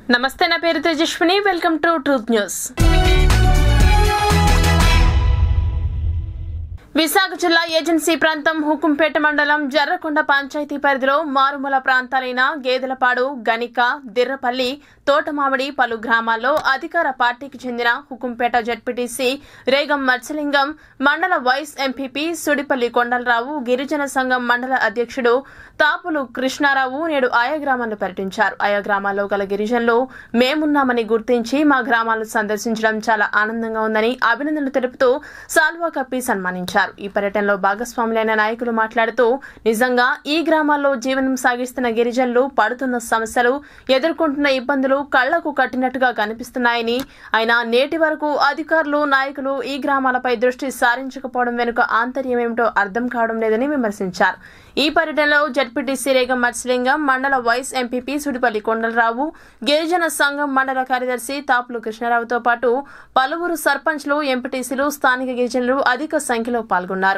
నమస్తే నా పేరు Tejaswini welcome to truth news Visakha జిల్లా ఏజెన్సీ ప్రాంతం హుకుంపేట మండలం జర్రకొండ పంచాయతీ పరిధిలో మారుమూల ప్రాంతాలైన గేదెలపాడు గనిక దిర్రపల్లి తోటమామిడి పలు గ్రామాల్లో అధికార పార్టీకి చెందిన హుకుంపేట జడ్పీటీసీ రేగం మత్స్యలింగం మండల వైస్ ఎంపీపీ సుడిపల్లి కొండలరావు గిరిజన సంఘం మండల అధ్యక్షుడు తాపులు కృష్ణారావు నేడు ఆయా గ్రామాల్లో పర్యటించారు ఆయా గ్రామాల్లో గల గిరిజనులు మేమున్నామని గుర్తించి మా గ్రామాలను సందర్శించడం చాలా ఆనందంగా ఉందని అభినందనలు తెలుపుతూ సాల్వా కప్పి సన్మానించారు ఈ పర్యటనలో భాగస్వాములైన నాయకులు మాట్లాడుతూ నిజంగా ఈ గ్రామాల్లో జీవనం సాగిస్తున్న గిరిజనులు పడుతున్న సమస్యలు ఎదుర్కొంటున్న ఇబ్బందులు కళ్లకు కట్టినట్టుగా కనిపిస్తున్నాయని అయినా నేటి వరకు అధికారులు నాయకులు ఈ గ్రామాలపై దృష్టి సారించకపోవడం వెనుక ఆంతర్యం ఏమిటో అర్థం కావడం లేదని విమర్శించారు ఈ పర్యటనలో జడ్పీటీసీ రేగం మత్స్యలింగం మండల వైస్ ఎంపీపీ సుడిపల్లి కొండలరావు గిరిజన సంఘం మండల కార్యదర్శి తాపులు కృష్ణారావుతో పాటు పలువురు సర్పంచ్లు ఎంపీటీసీలు స్థానిక గిరిజనులు అధిక సంఖ్యలో పాల్గొన్నారు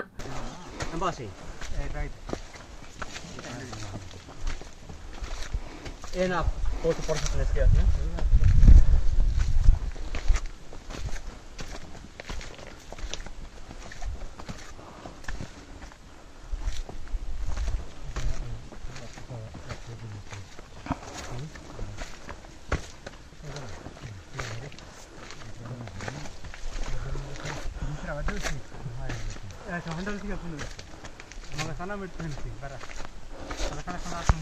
Et là, autre porte sur l'escalier. మగ సన్న పెట్టుకుంది బరా కనకన కనాసం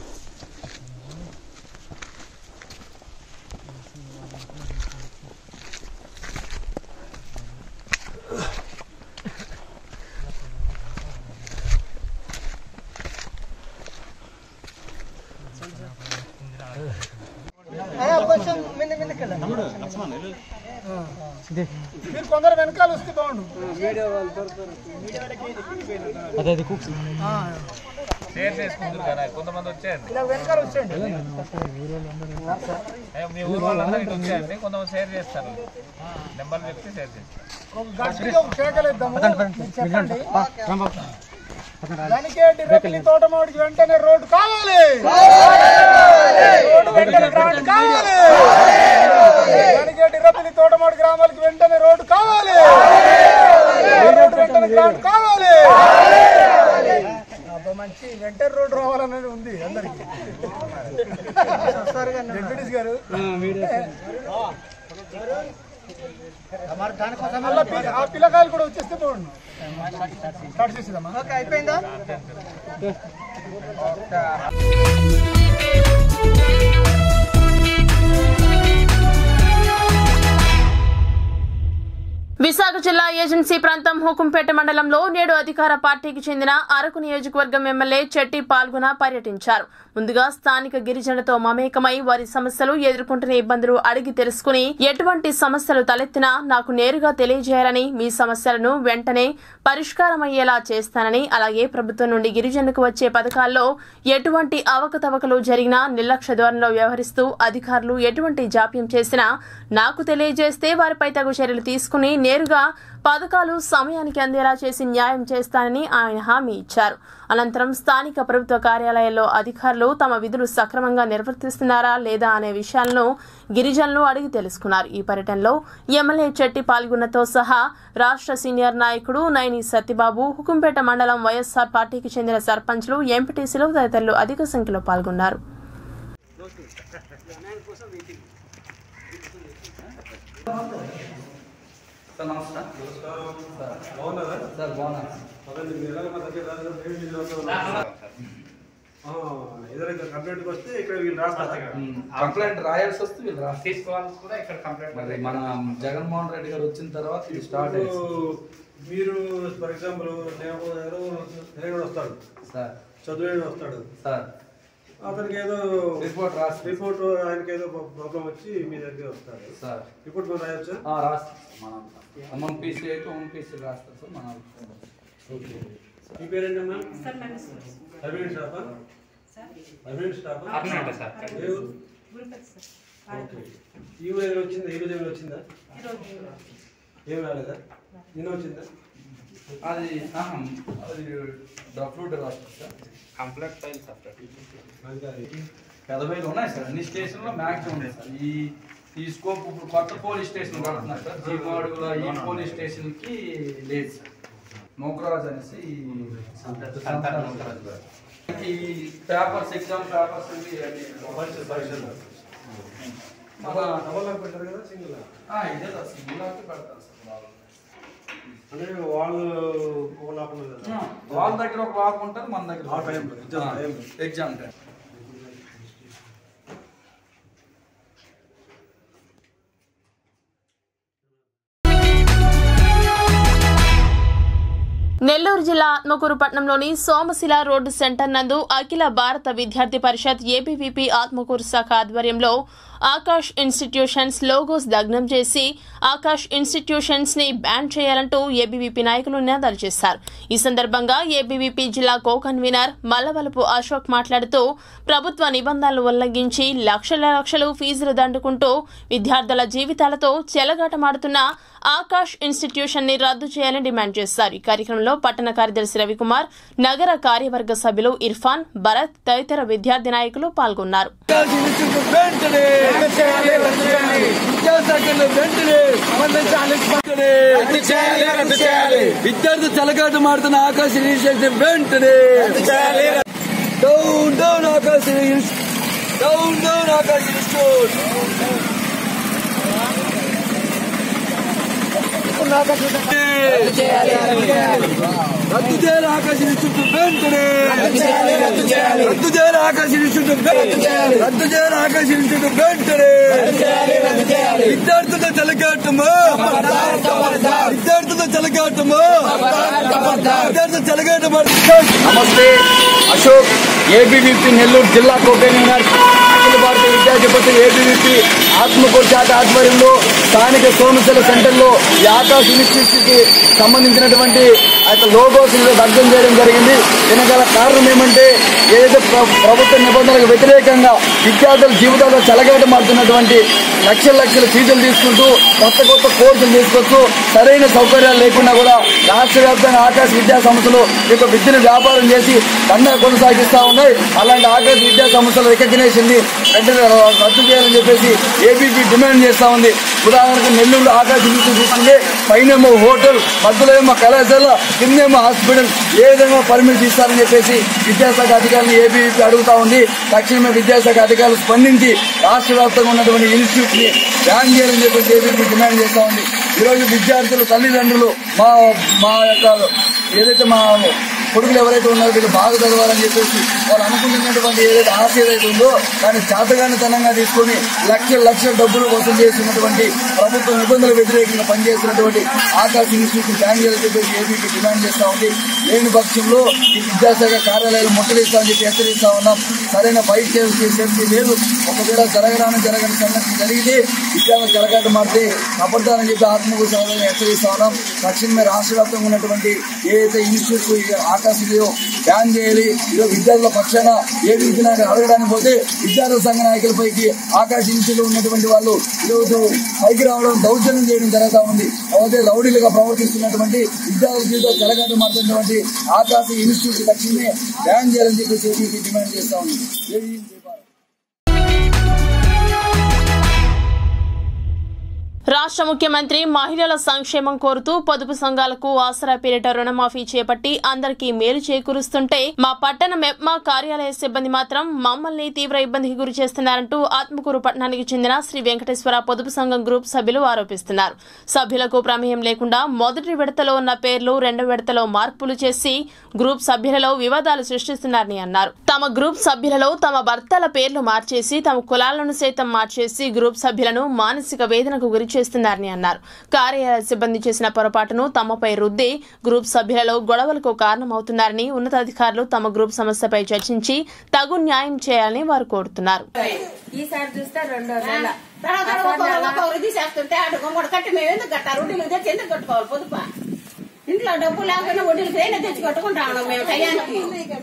మీరు కొందరు వెనకాల వస్తే బాగుండు అదే అది కుక్స్ షేర్ చేసుకుంటారు కదా కొంతమంది వచ్చేయండి ఇలా వెనకాల వచ్చేయండి ఏ, మీ ఊరు వాళ్ళందరూ ఇటు వచ్చేయండి కొంతమంది షేర్ చేస్తారు నెంబర్ చెప్తే షేర్ చేస్తారు ఒక గట్టిగా ఒక కేకలేద్దాము చెప్పండి దానికేంటి రెడ్డి తోటమాడికి వెంటనే రోడ్డు కావాలి రోడ్డు వెంటనే గ్రాంట్ కావాలి దానికేంటి రెడ్డి తోటమాడి గ్రామాలకి వెంటనే రోడ్డు కావాలి రోడ్డు వెంటనే గ్రాంట్ కావాలి అబ్బా, మంచి వెంటనే రోడ్డు రావాలనేది ఉంది అందరికి జడ్పీటీసీ గారు మళ్ళా పి- ఆ పిల్లకాయలు కూడా వచ్చేస్తే బాగుండు స్టార్ట్ చేసేదమ్మా అయిపోయిందా విశాఖ జిల్లా ఏజెన్సీ ప్రాంతం హుకుంపేట మండలంలో నేడు అధికార పార్టీకి చెందిన అరకు నియోజకవర్గం ఎమ్మెల్యే చెట్టి పాల్గొన పర్యటించారు ముందుగా స్థానిక గిరిజనులతో మమేకమై వారి సమస్యలు ఎదుర్కొంటున్న ఇబ్బందులు అడిగి తెలుసుకుని ఎటువంటి సమస్యలు తలెత్తినా నాకు నేరుగా తెలియజేయాలని మీ సమస్యలను వెంటనే పరిష్కారమయ్యేలా చేస్తానని అలాగే ప్రభుత్వం నుండి గిరిజనులకు వచ్చే పథకాల్లో ఎటువంటి అవకతవకలు జరిగినా నిర్లక్ష్య ధోరణిలో వ్యవహరిస్తూ అధికారులు ఎటువంటి జాప్యం చేసినా నాకు తెలియజేస్తే వారిపై తగు చర్యలు తీసుకుని నేరుగా పథకాలు సమయానికి అందేలా చేసి న్యాయం చేస్తానని ఆయన హామీ ఇచ్చారు అనంతరం స్థానిక ప్రభుత్వ కార్యాలయాల్లో అధికారులు తమ విధులు సక్రమంగా నిర్వర్తిస్తున్నారా లేదా అనే విషయాలను గిరిజనులు అడిగి తెలుసుకున్నారు ఈ పర్యటనలో ఎమ్మెల్యే చెట్టి పాల్గొన్నతో సహా రాష్ట్ర సీనియర్ నాయకుడు నైని సత్యబాబు హుకుంపేట మండలం వైఎస్ఆర్ పార్టీకి చెందిన సర్పంచ్లు ఎంపీటీసీలు తదితరులు అధిక సంఖ్యలో పాల్గొన్నారు సార్ నమస్కారం సార్ బాగున్నాను ఏదైనా కంప్లైంట్కి వస్తే ఇక్కడ వీళ్ళు రాస్తారు కంప్లైంట్ రాయాల్సి వస్తే వీళ్ళు రాస్తారు తీసుకోవాల్సి కూడా ఇక్కడ కంప్లైంట్ మరి మన జగన్మోహన్ రెడ్డి గారు వచ్చిన తర్వాత ఇది స్టార్ట్ అయింది మీరు ఫర్ ఎగ్జాంపుల్ నేను నేను వస్తాడు సార్ చదువు వస్తాడు సార్ అతనికి ఏదో రిపోర్ట్ రాసి రిపోర్ట్ ఆయనకి ఏదో ప్రాబ్లం వచ్చి మీ దగ్గర వస్తాడు సార్ రిపోర్ట్ మనం రాయొచ్చా ఆ, రాస్తాం మనం అమౌంట్ పీసీ అయితే అమౌంట్ పీసీ రాస్తాం సార్ మనం ఓకే మీ పేరేంటమ్మా అరవింద్ స్టాఫా అరవింద్ స్టాఫా పర్మనెంట్ సార్. ఏ ఊరు? ఓకే ఈ ఊరు ఏమైనా వచ్చిందా ఈ రోజు ఏమైనా వచ్చిందా ఏం రాలేదా నిన్న వచ్చిందా అది ఆహా, అది డ్రఫ్రూట్ రాస్తుంది సార్ కంప్లీట్ ఫైల్ సపరేట్ పెదవేలు ఉన్నాయి సార్ అన్ని స్టేషన్లో మ్యాక్సిమం ఉన్నాయి సార్ ఈ ఈ స్కోప్ ఇప్పుడు కొత్త పోలీస్ స్టేషన్ కడుతున్నారు సార్ జీవాడుగుల ఈ పోలీస్ స్టేషన్కి లేదు సార్ నోకరాజ్ అనేసి ఈ ఈ పేపర్స్ ఎగ్జామ్ పేపర్స్ ఇవి అన్ని మన డబల్ లాక్ పెట్టారు కదా సింగిల్ లాక్ ఆ, ఇదే సార్ సింగిల్ లాక్ పెడతారు సార్ వాళ్ళు. అంటే వాళ్ళు ఒక లాక్ ఉంది కదా ఆ, వాళ్ళ దగ్గర ఒక లాక్ ఉంటుంది మన దగ్గర ఆ టైంలో, exam ఆ, టైంలో. ఎగ్జామ్ టైం నెల్లూరు జిల్లా ఆత్మకూరు పట్టణంలోని సోమశిల రోడ్డు సెంటర్ నందు అఖిల భారత విద్యార్థి పరిషత్ ఏబీవీపీ ఆత్మకూరు శాఖ ఆధ్వర్యంలో ఆకాష్ ఇన్స్టిట్యూషన్స్ లోగోస్ దగ్నం చేసి ఆకాష్ ఇన్స్టిట్యూషన్స్ ని బ్యాన్ చేయాలంటూ ఏబీవీపీ నాయకులు నినాదాలు చేశారు ఈ సందర్భంగా ఏబీవీపీ జిల్లా కో కన్వీనర్ మల్లవలపు అశోక్ మాట్లాడుతూ ప్రభుత్వ నిబంధనలు ఉల్లంఘించి లక్షల లక్షలు ఫీజులు దండుకుంటూ విద్యార్థుల జీవితాలతో చెలగాటమాడుతున్న ఆకాష్ ఇన్స్టిట్యూషన్ ని రద్దు చేయాలని డిమాండ్ చేశారు ఈ కార్యక్రమంలో పట్టణ కార్యదర్శి రవికుమార్ నగర కార్యవర్గ సభ్యులు ఇర్ఫాన్ భరత్ తదితర విద్యార్థి నాయకులు పాల్గొన్నారు విద్యార్థి చెలగాట మాడుతున్న ఆకాశ ఇనిషియేటివ్ వెంటనే down down Aakash down down Aakash institute రద్దు చేయాలి ఆకాశ ఇన్స్టిట్యూట్ వెంటనే రద్దు చేయాలి ఆకాశ ఇన్స్టిట్యూట్ వెంటనే రద్దు చేయాలి ఆకాశ ఇన్స్టిట్యూట్ వెంటనే విద్యార్థుల చెలగాటము విద్యార్థుల చెలగాటము విద్యార్థుల చెలగాటం నమస్తే అశోక్ ఏబీవీపీ నెల్లూరు జిల్లా కోకన్వీనర్ అఖిల భారత విద్యార్థి పరిషత్ ఏబీవీపీ ఆత్మకూరు శాఖ ఆధ్వర్యంలో స్థానిక సోమశిల సెంటర్లో ఈ ఆకాశ్ ఇన్స్టిట్యూట్ కి సంబంధించినటువంటి ఆ యొక్క లోగోస్ దగ్ధం చేయడం జరిగింది దీనిగల కారణం ఏమంటే ఏదైతే ప్ర- ప్రభుత్వ నిబంధనలకు వ్యతిరేకంగా విద్యార్థుల జీవితాల్లో చెలగాటమాడుతున్నటువంటి లక్షల లక్షల ఫీజులు తీసుకుంటూ కొత్త కొత్త కోర్సులు తీసుకొస్తూ సరైన సౌకర్యాలు లేకుండా కూడా రాష్ట్ర వ్యాప్తంగా ఆకాశ విద్యా సంస్థలు ఈ యొక్క విద్యను వ్యాపారం చేసి దండ కొనసాగిస్తా ఉన్నాయి అలాంటి ఆకాశ విద్యా సంస్థల రికగ్నేషన్ ని వెంటనే రద్దు చేయాలని చెప్పేసి ఏబీపీ డిమాండ్ చేస్తా ఉంది ఉదాహరణకు నెల్లూరు ఆకాశ విద్య తీసుకుంటే పైనేమో హోటల్ మధ్యలో ఏమో కళాశాల కిందేమో హాస్పిటల్ ఏ విధంగా పర్మిషన్ ఇస్తారని చెప్పేసి విద్యాశాఖ అధికారులు ఏబీవీపీ అడుగుతా ఉంది తక్షణమే విద్యాశాఖ అధికారులు స్పందించి రాష్ట్ర వ్యాప్తంగా ఉన్నటువంటి ఇన్స్టిట్యూట్ ని బ్యాన్ చేయాలని చెప్పేసి ఏబీవీ డిమాండ్ చేస్తా ఉంది ఈరోజు విద్యార్థులు తల్లిదండ్రులు మా మా యొక్క ఏదైతే మా కొడుకులు ఎవరైతే ఉన్నారో వీళ్ళు బాగా చదవాలని చెప్పేసి వాళ్ళు అనుకుంటున్నటువంటి ఏదైతే ఆశ ఏదైతే ఉందో దాన్ని చేతగానితనంగా తీసుకొని లక్షల లక్షల డబ్బులు వసూలు చేస్తున్నటువంటి ప్రభుత్వ నిబంధనల వ్యతిరేకంగా పనిచేస్తున్నటువంటి ఆకాశ ఇన్స్టిట్యూట్ బ్యాన్ చేయాలని చెప్పేసి ఏబీపీ డిమాండ్ చేస్తా ఉంది లేని పక్షంలో ఈ విద్యాశాఖ కార్యాలయాలు ముట్టడిస్తామని చెప్పి హెచ్చరిస్తా ఉన్నాం సరైన బైక్ సేఫ్టీ సేఫ్టీ లేదు ఒకవేళ జరగడానికి జరగని సంఘటన జరిగితే విద్యార్థులు జరగక మారితే అబద్ధాలని చెప్పి ఆత్మకు సమాధానం హెచ్చరిస్తా ఉన్నాం తక్షణమే రాష్ట్ర వ్యాప్తంగా ఉన్నటువంటి ఏదైతే ఇన్స్టిట్యూట్స్ ఆకాశంలో బ్యాన్ చేయాలి ఈరోజు విద్యార్థుల పక్షాన ఏ విధంగా అడగడానికి పోతే విద్యార్థుల సంఘ నాయకులపైకి ఆకాశ ఇన్స్టిట్యూట్ ఉన్నటువంటి వాళ్ళు ఈరోజు పైకి రావడం దౌర్జన్యం చేయడం జరుగుతూ ఉంది అయితే రౌడీలుగా ప్రవర్తిస్తున్నటువంటి విద్యార్థుల జీవితం కలగాట మారుతున్నటువంటి ఆకాశ ఇన్స్టిట్యూట్ తక్షణమే బ్యాన్ చేయాలని చెప్పేసి ఏబీపీ డిమాండ్ చేస్తా ఉంది ఏబీ జయపాల్. రాష్ట్ర ముఖ్యమంత్రి మహిళల సంక్షేమం కోరుతూ పొదుపు సంఘాలకు ఆసరా పేరిట రుణమాఫీ చేపట్టి అందరికీ మేలు చేకూరుస్తుంటే మా పట్టణ మెప్మా కార్యాలయ సిబ్బంది మాత్రం మమ్మల్ని తీవ్ర ఇబ్బందికి గురి చేస్తున్నారంటూ ఆత్మకూరు పట్టణానికి చెందిన శ్రీ వెంకటేశ్వర పొదుపు సంఘం గ్రూప్ సభ్యులు ఆరోపిస్తున్నారు సభ్యులకు ప్రమేయం లేకుండా మొదటి విడతలో ఉన్న పేర్లు రెండో విడతలో మార్పులు చేసి గ్రూప్ సభ్యులలో వివాదాలు సృష్టిస్తున్నారని అన్నారు తమ గ్రూప్ సభ్యులలో తమ భర్తల పేర్లు మార్చేసి తమ కులాలను సైతం మార్చేసి గ్రూప్ సభ్యులను మానసిక వేదనకు గురి చేస్తున్నారని అన్నారు కార్యాలయ సిబ్బంది చేసిన పొరపాటును తమపై రుద్ది గ్రూప్ సభ్యులలో గొడవలకు కారణమవుతున్నారని ఉన్నతాధికారులు తమ గ్రూప్ సమస్యపై చర్చించి తగు న్యాయం చేయాలని వారు కోరుతున్నారు ఈసారి చూస్తే రెండో నెల తర్వాత ఒక్కొక్కరు ఒక్కొక్కరు తీసేస్తుంటే అటు గుమ్మడి కట్టి మేము ఎందుకు కట్టారు వడ్డీలు తెచ్చి ఎందుకు కట్టుకోవాలి పొదుప ఇంట్లో డబ్బు లేకపోయినా వడ్డీలు అయినా తెచ్చి కట్టుకుంటాము మేము టయానికి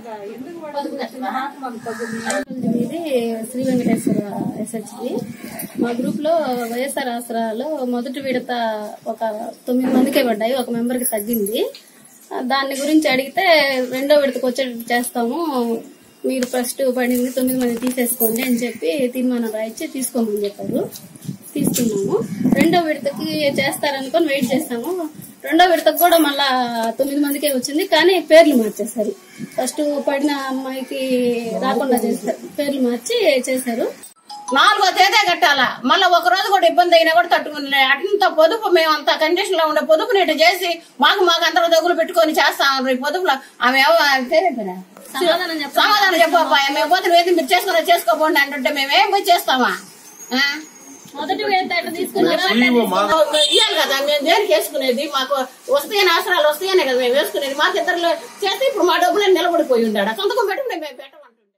ఇది శ్రీ వెంకటేశ్వర ఎస్హెచ్డి మా గ్రూప్ లో వైఎస్ఆర్ ఆసరాలో మొదటి విడత ఒక తొమ్మిది మందికే పడ్డాయి ఒక మెంబర్ కి తగ్గింది దాని గురించి అడిగితే రెండో విడతకు వచ్చేటట్టు చేస్తాము మీరు ఫస్ట్ పడింది తొమ్మిది మంది తీసేసుకోండి అని చెప్పి తీర్మానం రాయించి తీసుకోమని చెప్పారు తీసుకున్నాము రెండో విడతకి చేస్తారనుకొని వెయిట్ చేస్తాము రెండో విడతకు కూడా మళ్ళా తొమ్మిది మందికే వచ్చింది కానీ పేర్లు మార్చేశారు ఫస్ట్ పడిన అమ్మాయికి రాకుండా చేస్తారు పేర్లు మార్చి చేశారు నాలుగో తేదే కట్టాలా మళ్ళీ ఒక రోజు కూడా ఇబ్బంది అయినా కూడా తట్టుకుని అటంత పొదుపు మేము అంత కండిషన్ లో ఉండే పొదుపు నీటి చేసి మాకు మాకు అందరూ దగ్గర పెట్టుకొని చేస్తాం ఈ పొదుపులో ఆమె ఎవ- ఆమె పేరే పేరా? సమాధానం చెప్పండి. సమాధానం చెప్పబ్బా మేము పోతే ఏది మీరు చేసుకున్నా చేసుకోపోండి అంటుంటే మేమేం పోయి చేస్తామా ఆ? మొదటి విడత ఎట్లా తీసుకున్నారో ఇయ్యాలి కదా మేము దేనికి వేసుకునేది మాకు వస్తాయని అవసరాలు వస్తాయనే కదా మేము వేసుకునేది మాకు ఇద్దరు చేస్తే ఇప్పుడు మా డబ్బులు నిలబడిపోయి ఉంటాడు సంతకం పెట్టుకుని మేము పెట్టమంటాం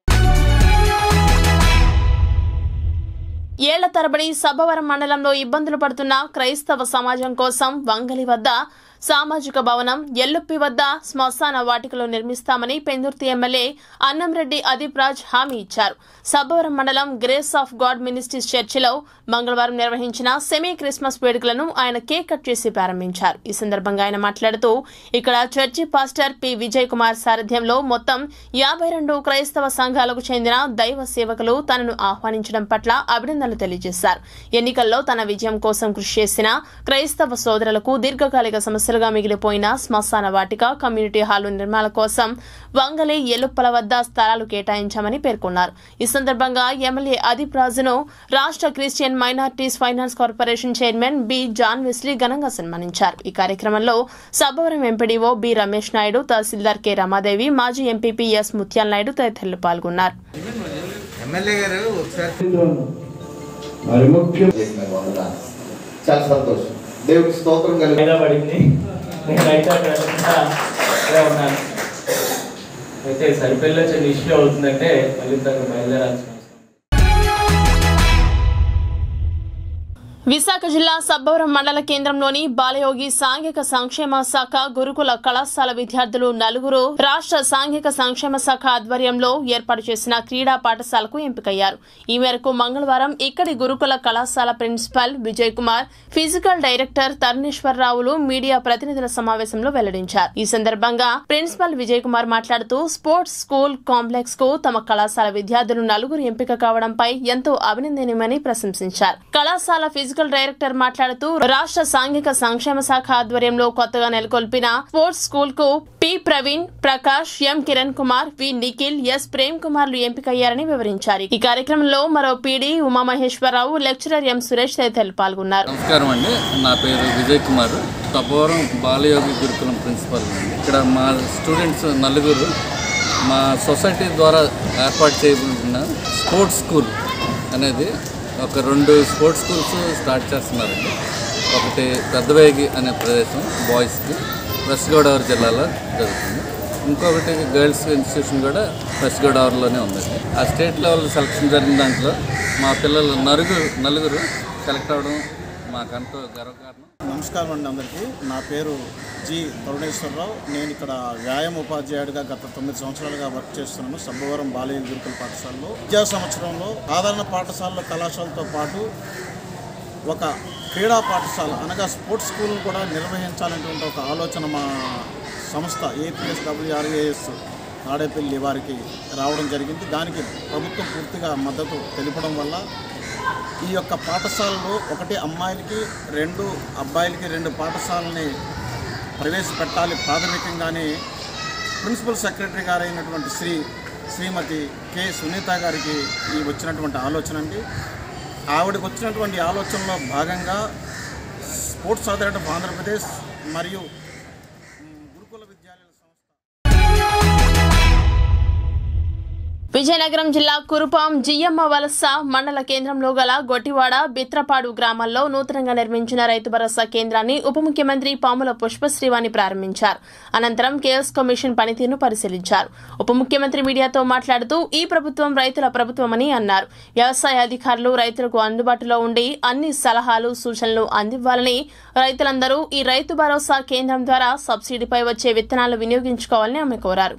ఏళ్ల తరబడి సబ్బవరం మండలంలో ఇబ్బందులు పడుతున్న క్రైస్తవ సమాజం కోసం వంగలి వద్ద సామాజిక భవనం ఎల్లుప్పి వద్ద శ్మశాన వాటికలో నిర్మిస్తామని పెందుర్తి ఎమ్మెల్యే అన్నంరెడ్డి అదీప్ రాజ్ హామీ ఇచ్చారు సబ్బవరం మండలం గ్రేస్ ఆఫ్ గాడ్ మినిస్ట్రీస్ చర్చిలో మంగళవారం నిర్వహించిన సెమీ క్రిస్మస్ వేడుకలను ఆయన కేక్ కట్ చేసి ప్రారంభించారు ఈ సందర్భంగా ఆయన మాట్లాడుతూ ఇక్కడ church pastor P Vijay Kumar సారథ్యంలో మొత్తం యాభై రెండు క్రైస్తవ సంఘాలకు చెందిన దైవ సేవకులు తనను ఆహ్వానించడం పట్ల అభినందనలు తెలియజేశారు ఎన్నికల్లో తన విజయం కోసం కృషి చేసిన క్రైస్తవ సోదరులకు దీర్ఘకాలిక సమస్యలుగా మిగిలిపోయిన శ్మశాన వాటిక కమ్యూనిటీ హాలు నిర్మాణ కోసం వంగలి ఎలుప్పల వద్ద స్థలాలు కేటాయించామని పేర్కొన్నారు ఈ సందర్భంగా ఎమ్మెల్యే అదీప్ రాజును రాష్ట్ర Christian minorities finance corporation chairman B John Wesley ఘనంగా సన్మానించారు ఈ కార్యక్రమంలో సబ్బవరం ఎంపీడీఓ బి రమేష్ నాయుడు తహసీల్దార్ కె రమాదేవి మాజీ ఎంపీపీ ఎస్ ముత్యాల నాయుడు తదితరులు పాల్గొన్నారు ఎమ్మెల్యే గారు ఒకసారి మరి ముఖ్యం చాలా సంతోషం దేవుడికి స్తోత్రం కలిగి పడింది నేనైతే అక్కడ అంతా ఇక్కడే ఉన్నాను అయితే సరిపల్లిలో చిన్న ఇష్యూ అవుతుందంటే మళ్ళీ తను బయలుదేరాల్సిన విశాఖ జిల్లా సబ్బవరం మండల కేంద్రంలోని బాలయోగి సాంఘిక సంక్షేమ శాఖ గురుకుల కళాశాల విద్యార్థులు నలుగురు రాష్ట్ర సాంఘిక సంక్షేమ శాఖ ఆధ్వర్యంలో ఏర్పాటు చేసిన క్రీడా పాఠశాలకు ఎంపికయ్యారు ఈ మేరకు మంగళవారం ఇక్కడి గురుకుల కళాశాల principal Vijay Kumar physical director తరుణేశ్వరరావులు మీడియా ప్రతినిధుల సమావేశంలో వెల్లడించారు ఈ సందర్భంగా ప్రిన్సిపల్ విజయ్ కుమార్ మాట్లాడుతూ స్పోర్ట్స్ స్కూల్ కాంప్లెక్స్ కు తమ కళాశాల విద్యార్థులు నలుగురు ఎంపిక కావడంపై ఎంతో అభినందనీయమని ప్రశంసించారు కళాశాల ఫిజికల్ డైరెక్టర్ మాట్లాడుతూ రాష్ట్ర సాంఘిక సంక్షేమ శాఖ ఆధ్వర్యంలో కొత్తగా నెలకొల్పిన స్పోర్ట్స్ స్కూల్ కు P Praveen Prakash M Kiran Kumar V Nikhil S Prem కుమార్లు ఎంపికయ్యారని వివరించారు ఈ కార్యక్రమంలో మరో PD Umamaheswararao lecturer M Suresh తదితరులు పాల్గొన్నారు నమస్కారం అండి నా పేరు విజయ్ కుమార్ తపోవరం బాలయోగి గురుకులం ప్రిన్సిపల్ ఇక్కడ మా స్టూడెంట్స్ నలుగురు మా సొసైటీ ద్వారా ఏర్పాటు చేయబడిన స్పోర్ట్స్ స్కూల్ అనేది ఒక రెండు స్పోర్ట్స్ స్కూల్స్ స్టార్ట్ చేస్తున్నారండి ఒకటి పెద్దవేగి అనే ప్రదేశం బాయ్స్కి వెస్ట్ గోదావరి జిల్లాలో జరుగుతుంది ఇంకొకటి గర్ల్స్ ఇన్స్టిట్యూషన్ కూడా వెస్ట్ గోదావరిలోనే ఉందండి ఆ స్టేట్ లెవెల్ సెలక్షన్ జరిగిన దాంట్లో మా పిల్లలు నలుగురు నలుగురు సెలెక్ట్ అవ్వడం మాకంటూ గర్వకారణం నమస్కారం అండి అందరికీ నా పేరు జి తరుణేశ్వరరావు నేను ఇక్కడ వ్యాయామ ఉపాధ్యాయుడిగా గత తొమ్మిది సంవత్సరాలుగా వర్క్ చేస్తున్నాను సబ్బవరం బాలయ్య గురుకుల పాఠశాలలో విద్యా సంవత్సరంలో సాధారణ పాఠశాలలో కళాశాలతో పాటు ఒక క్రీడా పాఠశాల అనగా స్పోర్ట్స్ స్కూల్ కూడా నిర్వహించాలనేటువంటి ఒక ఆలోచన మా సంస్థ ఏపీఎస్ డబ్ల్యూఆర్ఏఎస్ తాడేపల్లి వారికి రావడం జరిగింది దానికి ప్రభుత్వం పూర్తిగా మద్దతు తెలపడం వల్ల ఈ యొక్క పాఠశాలలో ఒకటి అమ్మాయిలకి రెండు అబ్బాయిలకి రెండు పాఠశాలని ప్రవేశపెట్టాలి ప్రాథమికంగానే ప్రిన్సిపల్ సెక్రటరీ గారైనటువంటి శ్రీ శ్రీమతి కె సునీత గారికి ఈ వచ్చినటువంటి ఆలోచన అండి ఆవిడకి వచ్చినటువంటి ఆలోచనలో భాగంగా స్పోర్ట్స్ అథారిటీ ఆఫ్ ఆంధ్రప్రదేశ్ మరియు విజయనగరం జిల్లా కురుపాం జియ్యమ్మ వలస మండల కేంద్రంలో గల గొట్టివాడ బిత్రపాడు గ్రామాల్లో నూతనంగా నిర్మించిన రైతు భరోసా కేంద్రాన్ని ఉప ముఖ్యమంత్రి పాముల పుష్పశ్రీవాణి ప్రారంభించారు అనంతరం కేఎస్ కమిషన్ పనితీరును పరిశీలించారు ఉప ముఖ్యమంత్రి మీడియాతో మాట్లాడుతూ ఈ ప్రభుత్వం రైతుల ప్రభుత్వమని అన్నారు వ్యవసాయ అధికారులు రైతులకు అందుబాటులో ఉండి అన్ని సలహాలు సూచనలు అందివ్వాలని రైతులందరూ ఈ రైతు భరోసా కేంద్రం ద్వారా సబ్సిడీపై వచ్చే విత్తనాలు వినియోగించుకోవాలని ఆమె కోరారు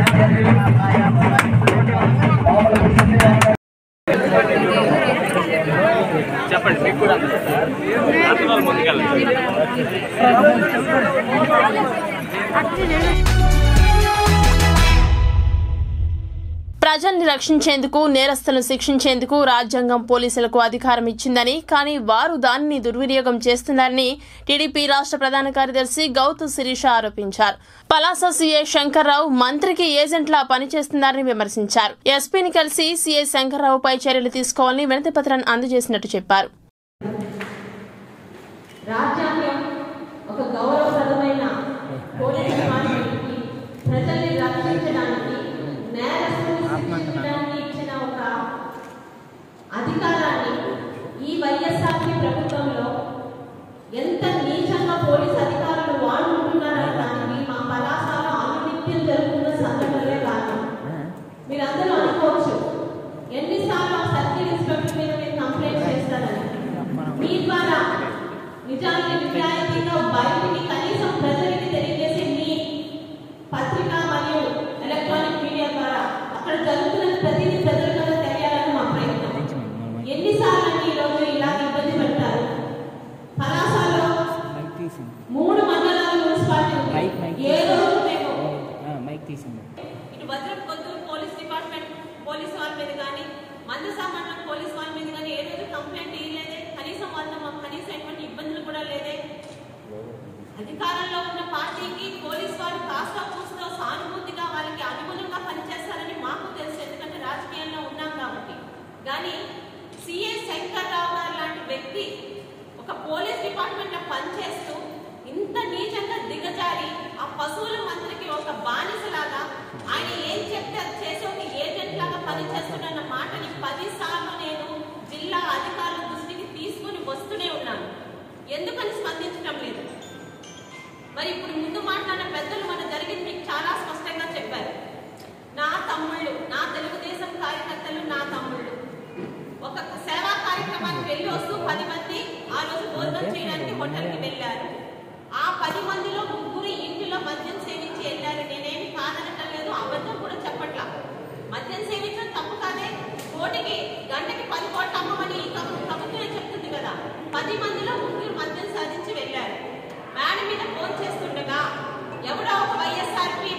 చెప్పండి మీకు కూడా రాత్రి వాళ్ళు ముందుకెళ్ళండి ప్రజల్ని రక్షించేందుకు నేరస్తులను శిక్షించేందుకు రాజ్యాంగం పోలీసులకు అధికారం ఇచ్చిందని కానీ వారు దానిని దుర్వినియోగం చేస్తున్నారని టీడీపీ రాష్ట్ర ప్రధాన కార్యదర్శి గౌతు శిరీష ఆరోపించారు పలాస సీఏ శంకర్రావు మంత్రికి ఏజెంట్లా పనిచేస్తున్నారని విమర్శించారు ఎస్పీని కలిసి సీఏ శంకర్రావుపై చర్యలు తీసుకోవాలని వినతి పత్రాన్ని అందజేసినట్టు చెప్పారు రాజ్యాంగం ఒక గౌరవప్రదమైన పోలీస్ డిపార్ట్మెంట్కి ప్రజల్ని రక్షించడానికి నేరస్తుల్ని శిక్షించడానికి ఇచ్చిన ఒక అధికారాన్ని ఈ వైఎస్ఆర్పీ ప్రభుత్వంలో ఎంత నీచంగా పోలీస్ అధికారులు వాడుకుంటున్నారనడానికి మా కళాశాల అనునిత్యం జరుగుతున్న సంఘటనలే కారణం మీరందరూ అనుకోవచ్చు ఎన్నిసార్లు ఆ సర్కిల్ ఇన్స్పెక్టర్ మీద మీరు కంప్లైంట్ చేస్తారని మీ ద్వారా నిజానికి నిజాయితీగా బయటికి కనీసం ప్రజలకి తెలియజేసే మీ పత్రిక మరియు ఎలక్ట్రానిక్ మీడియా ద్వారా అక్కడ జరుగుతున్న ప్రతిదీ ప్రజలకు తెలియాలని మా ప్రయత్నం ఎన్నిసార్లు అండి ఈరోజు ఇలా ఇబ్బంది పెడతారు కళాశాలలో మూడు మండలాల మున్సిపాలిటీ ఉంది. ఏ రోజు మేము ఇటు భద్రం కొత్తూరు పోలీస్ డిపార్ట్మెంట్ పోలీస్ వాళ్ళ మీద కానీ మందసా మండలం పోలీస్ వాళ్ళ మీద కానీ ఏ రోజు కంప్లైంట్ ఇవ్వలేదే కనీసం వాళ్ళ మాకు కనీసం ఎటువంటి ఇబ్బందులు కూడా లేదే అధికారంలో ఉన్న పార్టీకి పోలీస్ వారు కాస్త కూస్తో సానుభూతిగా వాళ్ళకి అనుగుణంగా పనిచేస్తారని మాకు తెలుసు ఎందుకంటే రాజకీయాల్లో ఉన్నాం కాబట్టి కానీ సిఏ శంకర్రావు గారు లాంటి వ్యక్తి ఒక పోలీస్ డిపార్ట్మెంట్ లో పనిచేస్తూ ఇంత నీచంగా దిగజారి ఆ పశువుల మంత్రికి ఒక బానిసలాగా ఆయన ఏం చెప్తే అది చేసే ఒక ఏజెంట్ లాగా పనిచేస్తున్న మాటని పది సార్లు నేను జిల్లా అధికారుల దృష్టికి తీసుకుని వస్తూనే ఉన్నాను ఎందుకని స్పందించడం లేదు మరి ఇప్పుడు ముందు మాట్లాడిన పెద్దలు మన జరిగింది మీకు చాలా స్పష్టంగా చెప్పారు నా తమ్ముళ్ళు నా తెలుగుదేశం కార్యకర్తలు నా తమ్ముళ్ళు ఒక సేవా కార్యక్రమానికి వెళ్ళి వస్తూ పది మంది ఆ రోజు భోజనం చేయడానికి హోటల్కి వెళ్ళారు ఆ పది మందిలో ముగ్గురు ఇంటిలో మద్యం సేవించి వెళ్ళారు నేనేమి కాదనటం లేదు అబద్ధం కూడా చెప్పట్లా మద్యం సేవించడం తప్పు కాదే కోటికి గంటకి పది కోట్ల అమ్మమని ఈ ప్రభు- ప్రభుత్వమే చెప్తుంది కదా పది మందిలో ముగ్గురు మద్యం సాధించి వెళ్ళారు మేడ మీద ఫోన్ చేస్తుండగా ఎవడో ఒక వైఎస్ఆర్పి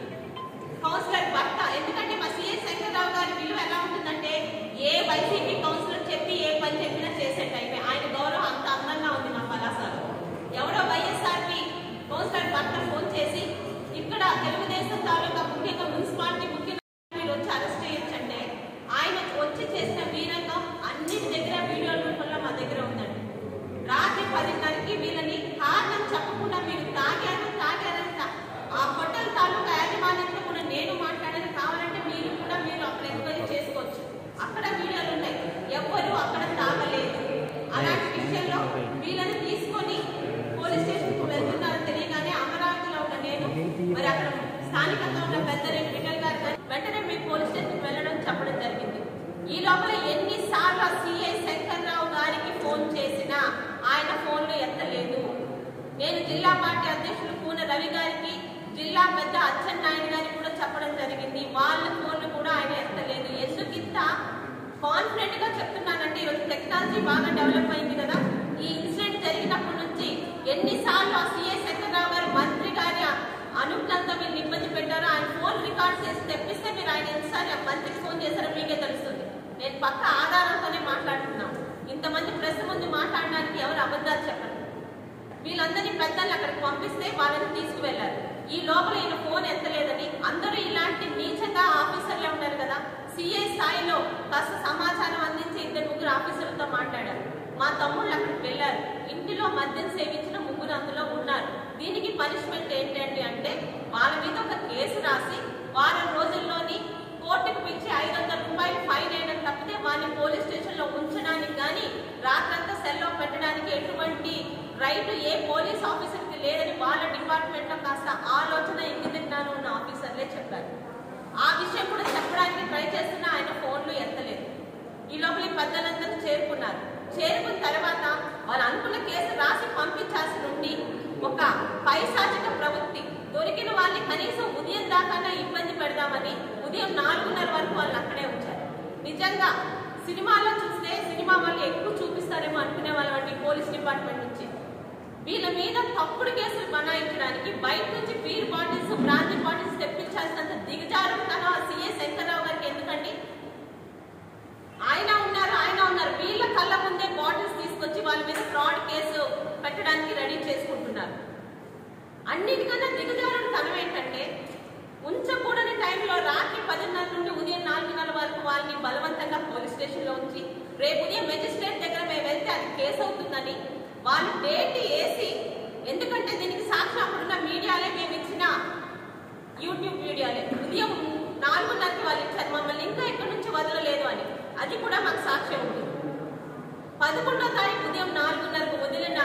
కౌన్సిలర్ భర్త ఎందుకంటే మా సిఎస్ శంకర్రావు గారి విలువ ఎలా ఉంటుందంటే ఏ వైసీపీ కౌన్సిలర్ చెప్పి ఏ పని చెప్పినా చేసే టైపే ఆయన గౌరవం అంత అందంగా ఉంది మా కళాశాల ఎవడో వైఎస్ఆర్పి కౌన్సిలర్ భర్త ఫోన్ చేసి ఇక్కడ తెలుగుదేశం తాలూకా ముఖ్యంగా మున్సిపాలిటీ ముఖ్యంగా మీరు వచ్చి అరెస్ట్ చేయొచ్చంటే ఆయన వచ్చి చేసిన వీరంగం అన్నిటి దగ్గర వీడియో రూపంలో మా దగ్గర ఉందండి రాత్రి పదిన్నరకి వీళ్ళని కారణం చెప్పకుండా మీరు తాగారు తాగారని తా- ఆ హోటల్ తాలూకా యాజమాన్యంతో కూడా నేను మాట్లాడాను కావాలంటే మీరు కూడా మీరు అక్కడ ఎంక్వైరీ చేసుకోవచ్చు అక్కడ వీడియోలు ఉన్నాయి ఎవ్వరు అక్కడ తాగలేదు అలాంటి విషయంలో వీళ్ళని తీసుకొని పోలీస్ స్టేషన్ కు వెళ్తున్నారని తెలియగానే అమరావతిలో ఉన్న నేను మరి అక్కడ స్థానికంగా ఉన్న పెద్దరెడ్డి విఠల్ గారు కానీ వెంటనే మీ పోలీస్ స్టేషన్ వెళ్ళడం చెప్పడం జరిగింది ఈ లోపల ఎన్నిసార్లు ఆ సిఐ శంకర్రావు గారికి ఫోన్ చేసినా ఆయన ఫోన్లు ఎత్తలేదు నేను జిల్లా పార్టీ అధ్యక్షులు కూన రవి గారికి జిల్లా పెద్ద అచ్చెన్నాయుడు గారికి కూడా చెప్పడం జరిగింది వాళ్ళ ఫోన్లు కూడా ఆయన ఎత్తలేదు ఎందుకు ఇంత కాన్ఫిడెంట్ గా చెప్తున్నానంటే ఈరోజు టెక్నాలజీ బాగా డెవలప్ అయింది కదా ఈ ఇన్సిడెంట్ జరిగినప్పటి నుంచి ఎన్నిసార్లు ఆ సిఐ శంకర్రావు గారు మంత్రి గారి అనుజ్ఞంతో మీరు ఇబ్బంది పెట్టారో ఆయన ఫోన్ రికార్డ్ చేసి తెప్పిస్తే మీరు ఆయన ఎన్నిసార్లు ఆ మంత్రికి ఫోన్ చేశారో మీకే తెలుస్తుంది నేను పక్క ఆధారంతోనే మాట్లాడుతున్నాను ఇంతమంది ప్రెస్ ముందు మాట్లాడడానికి ఎవరు అబద్ధాలు చెప్పరు వీళ్ళందరినీ పెద్దలు అక్కడికి పంపిస్తే వాళ్ళని తీసుకువెళ్లారు ఈ లోపల ఈయన ఫోన్ ఎత్తలేదని అందరూ ఇలాంటి నీచంగా ఆఫీసర్లే ఉన్నారు కదా సిఐ స్థాయిలో కాస్త సమాచారం అందించి ఇద్దరు ముగ్గురు ఆఫీసర్లతో మాట్లాడారు మా తమ్ముళ్ళు అక్కడికి వెళ్ళారు ఇంటిలో మద్యం సేవించిన ముగ్గురు అందులో ఉన్నారు దీనికి పనిష్మెంట్ ఏంటంటే అంటే వాళ్ళ మీద ఒక కేసు రాసి వారం రోజుల్లోని కోర్టుకు పిలిచి ఐదు వందల రూపాయలు ఫైన్ వేయడం తప్పితే వాళ్ళని పోలీస్ స్టేషన్ లో ఉంచడానికి కానీ రాత్రంతా సెల్లో పెట్టడానికి ఎటువంటి రైట్ ఏ పోలీస్ ఆఫీసర్ కి లేదని వాళ్ళ డిపార్ట్మెంట్ లో కాస్త ఆలోచన ఇంగిదిజ్ఞానం ఉన్న ఆఫీసర్లే చెప్పారు ఆ విషయం కూడా చెప్పడానికి ట్రై చేస్తున్నా ఆయన ఫోన్లు ఎత్తలేదు ఈ లోపల ఈ పెద్దలందరూ చేరుకున్నారు చేరుకున్న తర్వాత వాళ్ళు అనుకున్న కేసు రాసి పంపించాల్సి నుండి ఒక పైశాచిక ప్రవృత్తి దొరికిన వాళ్ళని కనీసం ఉదయం దాకా ఇబ్బంది పెడదామని ఉదయం నాలుగున్నర వరకు వాళ్ళు అక్కడే ఉంచారు నిజంగా సినిమాలో చూస్తే సినిమా వాళ్ళు ఎక్కువ చూపిస్తారేమో అనుకునే వాళ్ళండి పోలీస్ డిపార్ట్మెంట్ నుంచి వీళ్ళ మీద తప్పుడు కేసులు బనాయించడానికి బయట నుంచి బీర్ బాటిల్స్ బ్రాంతి బాటిల్స్ తెప్పించాల్సినంత దిగజారుతాను ఆ సీఏ శంకర్రావు గారికి ఎందుకండి ఆయన ఉన్నారు ఆయన ఉన్నారు వీళ్ళ కళ్ళ ముందే బాటిల్స్ తీసుకొచ్చి వాళ్ళ మీద ఫ్రాడ్ కేసు పెట్టడానికి రెడీ చేసుకుంటున్నారు అన్నిటికన్నా దిగజారుడు తనం ఏంటంటే ఉంచకూడని టైంలో రాత్రి పదిన్నర నుండి ఉదయం నాలుగున్నర వరకు వాళ్ళని బలవంతంగా పోలీస్ స్టేషన్లో ఉంచి రేపు ఉదయం మెజిస్ట్రేట్ దగ్గర మేము వెళ్తే అది కేసు అవుతుందని వాళ్ళు డేట్ వేసి ఎందుకంటే దీనికి సాక్షి అప్పుడున్న మీడియాలే మేము ఇచ్చిన యూట్యూబ్ వీడియోలే ఉదయం నాలుగున్నరకి వాళ్ళు ఇచ్చారు మమ్మల్ని ఇంకా ఎక్కడి నుంచి వదలలేదు అని అది కూడా మాకు సాక్ష్యం ఉంది పదకొండో తారీఖు ఉదయం నాలుగున్నరకు వదిలిన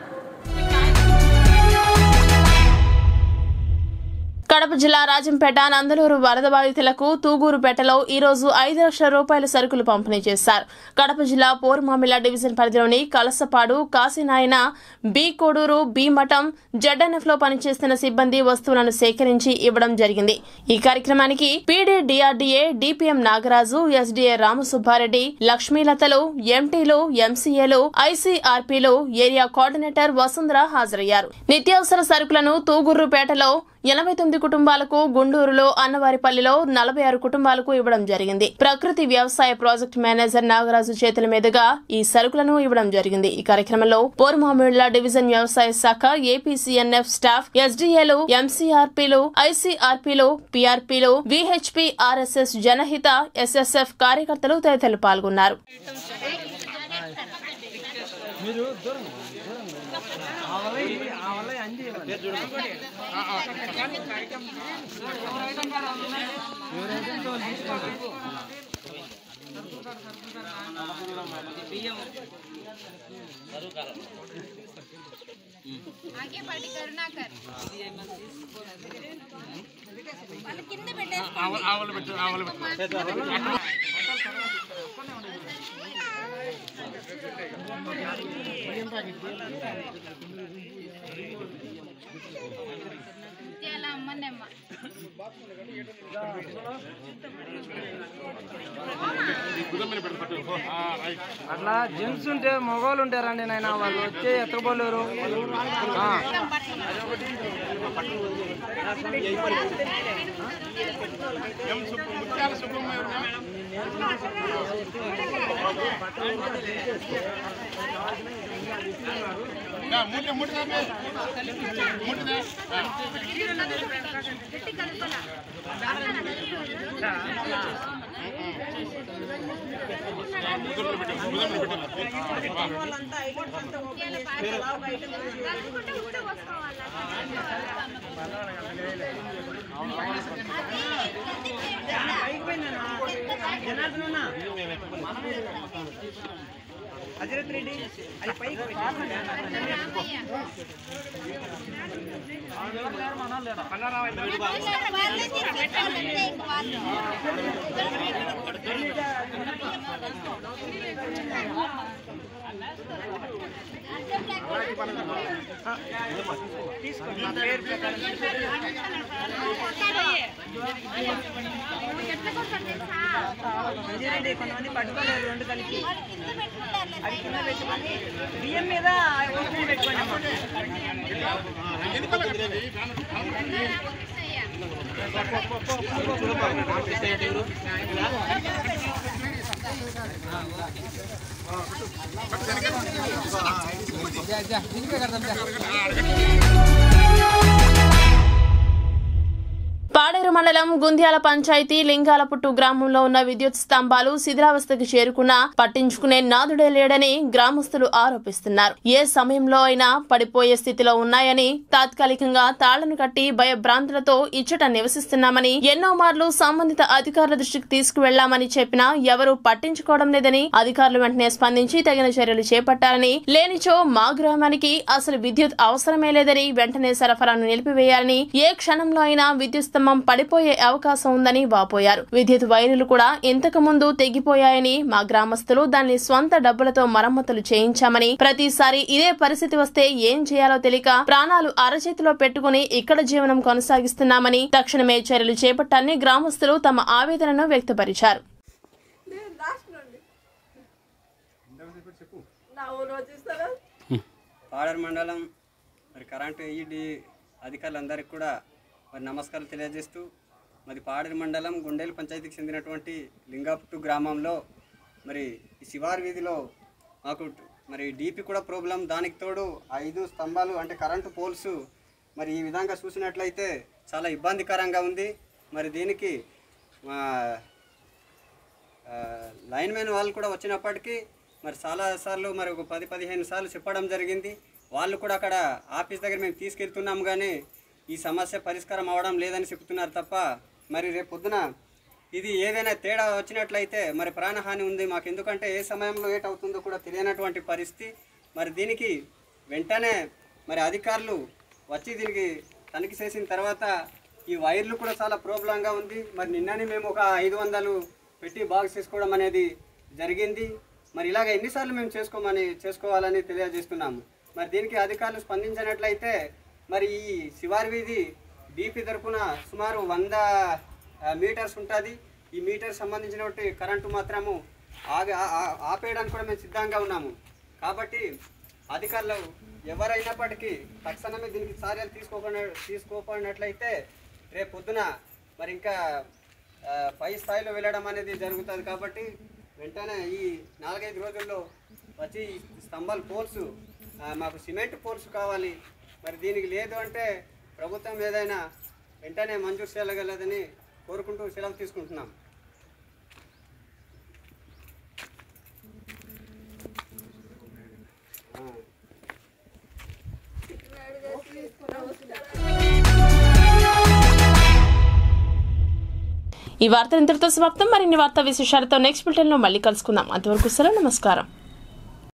కడప జిల్లా రాజంపేట నందలూరు వరద బాధితులకు తూగూరుపేటలో ఈ రోజు ఐదు లక్షల రూపాయల సరుకులు పంపిణీ చేశారు కడప జిల్లా పోరుమామిల డివిజన్ పరిధిలోని Kalasapadu Kasinayana B Koduru B Matham ZNF లో పనిచేస్తున్న సిబ్బంది వస్తువులను సేకరించి ఇవ్వడం జరిగింది ఈ కార్యక్రమానికి PD DRDA DPM Nagaraju SDA Ramasubbareddy లక్ష్మీలతలు ఎంటీలు ఎంసీఏలు ఐసీఆర్పీలు ఏరియా కోఆర్డినేటర్ వసుంధర హాజరయ్యారు నిత్యావసర సరుకులను తూగూరుపేటలో ఎనభై తొమ్మిది కుటుంబాలకు గుండూరులో అన్నవారిపల్లిలో నలభై ఆరు కుటుంబాలకు ఇవ్వడం జరిగింది ప్రకృతి వ్యవసాయ ప్రాజెక్టు మేనేజర్ నాగరాజు చేతుల మీదుగా ఈ సరుకులను ఇవ్వడం జరిగింది ఈ కార్యక్రమంలో పోర్మామిళ్ల డివిజన్ వ్యవసాయ శాఖ ఏపీసీఎన్ఎఫ్ స్టాఫ్ ఎస్డీఏలు ఎంసీఆర్పీలు ఐసీఆర్పీలు పీఆర్పీలు విహెచ్పి ఆర్ఎస్ఎస్ జనహిత ఎస్ఎస్ఎఫ్ కార్యకర్తలు తదితరులు పాల్గొన్నారు మీరు దూరం అట్లా జెంట్స్ ఉంటే మగవాళ్ళు ఉంటారండి నాయన వాళ్ళు వచ్చే ఎత్తబోలేరు అజరత్ రెడ్డి అది పైకి తీసుకోండి నా పేరు ప్రకారం అంజిరెడ్డి కొంతమంది పట్టుకోలేరు రెండు కలిపి అది కింద పెట్టుకొని బియ్యం మీద ఓపెన్ పెట్టుకోండి అమ్మా. పాడేరు మండలం గుంద్యాల పంచాయతీ లింగాలపుట్టు గ్రామంలో ఉన్న విద్యుత్ స్తంభాలు శిథిలావస్థకు చేరుకున్నా పట్టించుకునే నాదుడే లేడని గ్రామస్తులు ఆరోపిస్తున్నారు ఏ సమయంలో అయినా పడిపోయే స్థితిలో ఉన్నాయని తాత్కాలికంగా తాళ్లను కట్టి భయభ్రాంతులతో ఇచ్చట నివసిస్తున్నామని ఎన్నో మార్లు సంబంధిత అధికారుల దృష్టికి తీసుకువెళ్లామని చెప్పినా ఎవరూ పట్టించుకోవడం లేదని అధికారులు వెంటనే స్పందించి తగిన చర్యలు చేపట్టాలని లేనిచో మా గ్రామానికి అసలు విద్యుత్ అవసరమే లేదని వెంటనే సరఫరాను నిలిపివేయాలని ఏ క్షణంలో అయినా విద్యుత్ స్తంభం పడిపోయే అవకాశం ఉందని వాపోయారు విద్యుత్ వైర్లు కూడా ఇంతకు ముందు తెగిపోయాయని మా గ్రామస్తులు దాన్ని స్వంత డబ్బులతో మరమ్మతులు చేయించామని ప్రతిసారి ఇదే పరిస్థితి వస్తే ఏం చేయాలో తెలియక ప్రాణాలు అరచేతిలో పెట్టుకుని ఇక్కడ జీవనం కొనసాగిస్తున్నామని తక్షణమే చర్యలు చేపట్టాలని గ్రామస్తులు తమ ఆవేదనను వ్యక్తపరిచారు పాడర్ మండలం మరి కరెంటు ఈడీ అధికారులందరికీ కూడా మరి నమస్కారాలు తెలియజేస్తూ మరి పాడేరు మండలం గుండేలు పంచాయతీకి చెందినటువంటి లింగాపుట్టు గ్రామంలో మరి ఈ శివారు వీధిలో మాకు మరి డీపీ కూడా ప్రాబ్లం దానికి తోడు ఐదు స్తంభాలు అంటే కరెంటు పోల్స్ మరి ఈ విధంగా చూసినట్లయితే చాలా ఇబ్బందికరంగా ఉంది మరి దీనికి మా ఆ, లైన్ మ్యాన్ వాళ్ళు కూడా వచ్చినప్పటికీ మరి చాలా సార్లు మరి ఒక పది పదిహేను సార్లు చెప్పడం జరిగింది వాళ్ళు కూడా అక్కడ ఆఫీస్ దగ్గర మేము తీసుకెళ్తున్నాం కానీ ఈ సమస్య పరిష్కారం అవ్వడం లేదని చెప్తున్నారు తప్ప మరి రేపు పొద్దున ఇది ఏదైనా తేడా వచ్చినట్లయితే మరి ప్రాణహాని ఉంది మాకు ఎందుకంటే ఏ సమయంలో ఏట్ అవుతుందో కూడా తెలియనటువంటి పరిస్థితి మరి దీనికి వెంటనే మరి అధికారులు వచ్చి దీనికి తనిఖీ చేసిన తర్వాత ఈ వైర్లు కూడా చాలా ప్రాబ్లంగా ఉంది మరి నిన్ననే మేము ఒక ఐదు వందలు పెట్టి బాగు చేసుకోవడం అనేది జరిగింది మరి ఇలాగ ఎన్నిసార్లు మేము చేసుకోమని చేసుకోవాలని తెలియజేస్తున్నాము మరి దీనికి అధికారులు స్పందించినట్లయితే మరి ఈ శివారి వీధి బీపీ తరపున సుమారు వంద ఆ, మీటర్స్ ఉంటుంది ఈ మీటర్ సంబంధించినటువంటి కరెంటు మాత్రము ఆగ ఆ- ఆ- ఆపేయడానికి కూడా మేము సిద్ధంగా ఉన్నాము కాబట్టి అధికారులు ఎవరైనప్పటికీ తక్షణమే దీనికి చర్యలు తీసుకోకుండా తీసుకోకపోయినట్లయితే రేపు పొద్దున మరి ఇంకా ఆ, పై స్థాయిలో వెళ్ళడం అనేది జరుగుతుంది కాబట్టి వెంటనే ఈ నాలుగైదు రోజుల్లో వచ్చి ఈ స్తంభాలు పోల్స్ ఆ, మాకు సిమెంట్ పోల్స్ కావాలి మరి దీనికి లేదు అంటే ప్రభుత్వం ఏదైనా వెంటనే మంజూరు చేయగలదని కోరుకుంటూ సెలవు తీసుకుంటున్నాం ఈ వార్త ఇంతటితో సమాప్తం మరిన్ని వార్తా విశేషాలతో నెక్స్ట్ బులెటిన్లో మళ్ళీ కలుసుకుందాం అంతవరకు సెలవు నమస్కారం